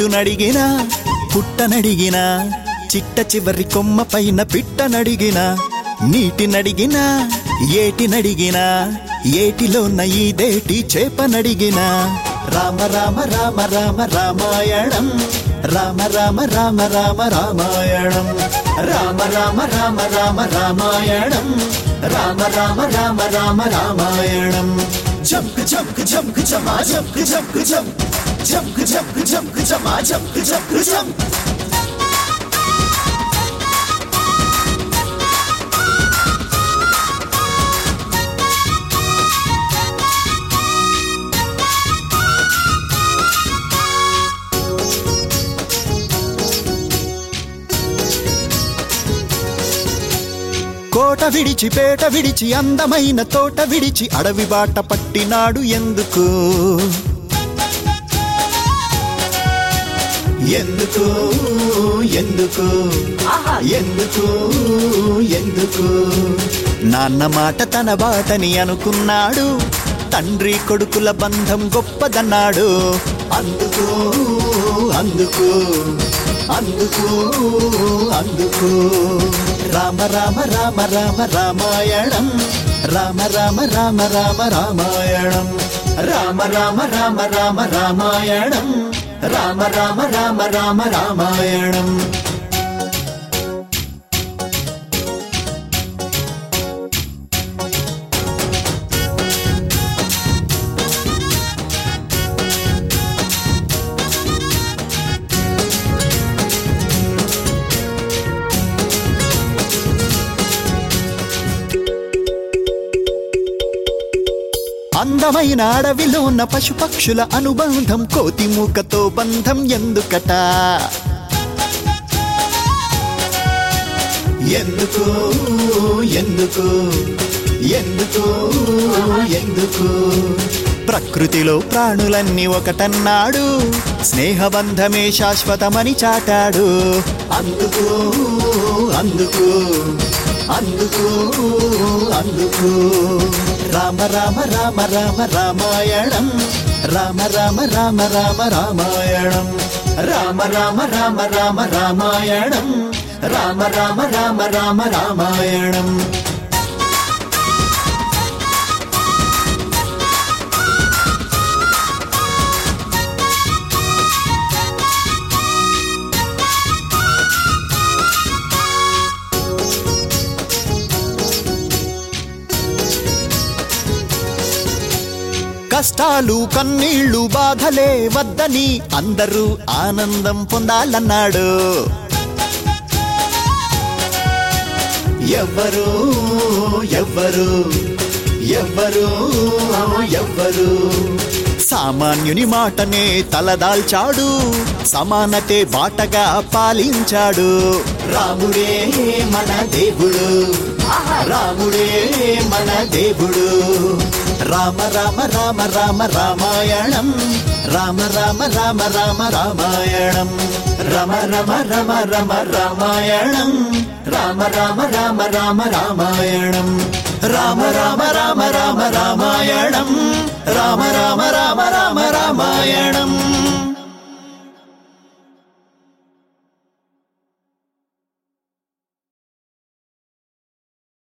చెట్టునడిగినా పుట్టనడిగినా చిట్ట చివరి కొమ్మ పైన పిట్టనడిగినా నీటినడిగినా ఏటినడిగినా ఏటిలోన ఈదేటి చేపనడిగినా రామ రామ రామ రామ రామాయణం రామ రామ రామ రామ రామాయణం రామ రామ రామ రామ రామాయణం రామ రామ రామ రామ రామాయణం జంక్ జంక్ జంక్ జమా జంక్ జంక్ జం జంక్ జంక్ జంక్ జమా జంక్ జంక్ జం కోట విడిచి పేట విడిచి అందమైన తోట విడిచి అడవి బాట పట్టినాడు ఎందుకు ఎందుకు ఎందుకు ఎందుకు ఎందుకు నాన్న మాట తన బాటని అనుకున్నాడు తండ్రి కొడుకుల బంధం గొప్పదన్నాడు అందుకు అందుకు అందుకు అందుకు రామ రామ రామ రామ రామాయణం రామ రామ రామ రామ రామాయణం రామ రామ రామ రామ రామాయణం రామ రామ రామ రామ రామాయణం అందమైన అడవిలో ఉన్న పశుపక్షుల అనుబంధం కోతి మూకతో బంధం ఎందుకట ఎందుకు ఎందుకు ఎందుకు ఎందుకు ప్రకృతిలో ప్రాణులన్నీ ఒకటన్నాడు స్నేహబంధమే శాశ్వతమని చాటాడు అందుకు అందుకు అందుకు అందుకు రామ రామ రామ రామ రామాయణం రామ రామ రామ రామ రామాయణం రామ రామ రామ రామ రామాయణం రామ రామ రామ రామ రామాయణం కష్టాలు కన్నీళ్లు బాధలే వద్దని అందరూ ఆనందం పొందాలన్నాడు ఎవ్వరు ఎవ్వరు ఎవ్వరు ఎవ్వరు సామాన్యుని మాటనే తలదాల్చాడు సమానతే బాటగా పాలించాడు రాముడే మన దేవుడు రాముడే మన దేవుడు రామ రామ రామ రామ రామాయణం రామ రామ రామ రామ రామాయణం రమ రమ రమ రమ రామాయణం రామ రామ రామ రామ రామాయణం రామ రామ రామ రామ రామాయణం రామ రామ రామ రామ రామాయణం